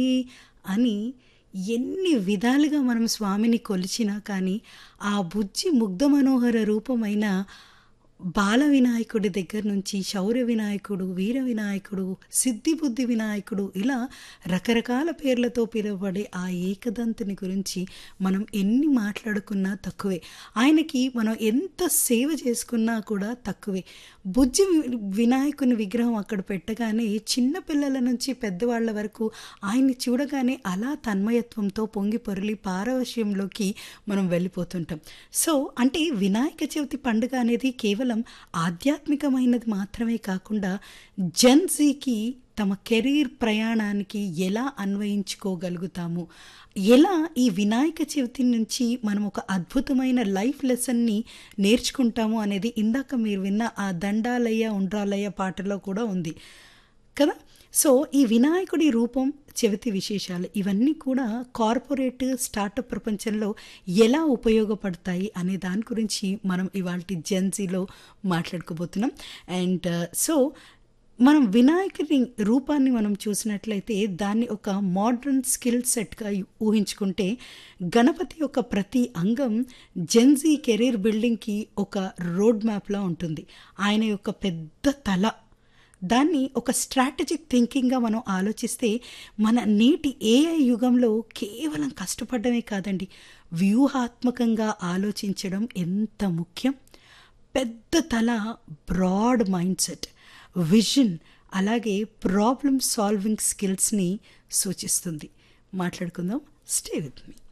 అని ఎన్ని విధాలుగా మనం స్వామిని కొలిచినా కానీ ఆ బుజ్జి ముగ్ధ మనోహర రూపమైన బాల వినాయకుడి దగ్గర నుంచి శౌర్య వినాయకుడు వీర వినాయకుడు సిద్ధిబుద్ధి వినాయకుడు ఇలా రకరకాల పేర్లతో పిలువబడే ఆ ఏకదంతుని గురించి మనం ఎన్ని మాట్లాడుకున్నా తక్కువే ఆయనకి మనం ఎంత సేవ చేసుకున్నా కూడా తక్కువే బుజ్జి వి- వినాయకుని విగ్రహం అక్కడ పెట్టగానే చిన్న పిల్లల నుంచి పెద్దవాళ్ళ వరకు ఆయన్ని చూడగానే అలా తన్మయత్వంతో పొంగి పొరలి పారవశ్యంలోకి మనం వెళ్ళిపోతుంటాం సో అంటే వినాయక చవితి పండుగ అనేది కేవలం ఆధ్యాత్మికమైనది మాత్రమే కాకుండా జెన్జీకి తమ కెరీర్ ప్రయాణానికి ఎలా అన్వయించుకోగలుగుతాము ఎలా ఈ వినాయక చవితి నుంచి మనం ఒక అద్భుతమైన లైఫ్ లెసన్ని నేర్చుకుంటాము అనేది ఇందాక మీరు విన్న ఆ దండాలయ్య ఉండ్రాలయ్య పాటలో కూడా ఉంది కదా సో ఈ వినాయకుడి రూపం చెవితి విశేషాలు ఇవన్నీ కూడా కార్పొరేట్ స్టార్టప్ ప్రపంచంలో ఎలా ఉపయోగపడతాయి అనే దాని గురించి మనం ఇవాళ జెన్సీలో మాట్లాడుకోబోతున్నాం అండ్ సో మనం వినాయకుడి రూపాన్ని మనం చూసినట్లయితే దాన్ని ఒక మోడ్రన్ స్కిల్ సెట్గా ఊహించుకుంటే గణపతి యొక్క ప్రతి అంగం జెన్జీ కెరీర్ బిల్డింగ్కి ఒక రోడ్ మ్యాప్లా ఉంటుంది ఆయన యొక్క పెద్ద తల దాన్ని ఒక స్ట్రాటజిక్ థింకింగ్గా మనం ఆలోచిస్తే మన నేటి ఏఐ యుగంలో కేవలం కష్టపడమే కాదండి వ్యూహాత్మకంగా ఆలోచించడం ఎంత ముఖ్యం పెద్ద తల బ్రాడ్ మైండ్ సెట్ విజన్ అలాగే ప్రాబ్లమ్ సాల్వింగ్ స్కిల్స్ని సూచిస్తుంది మాట్లాడుకుందాం స్టే విత్ మీ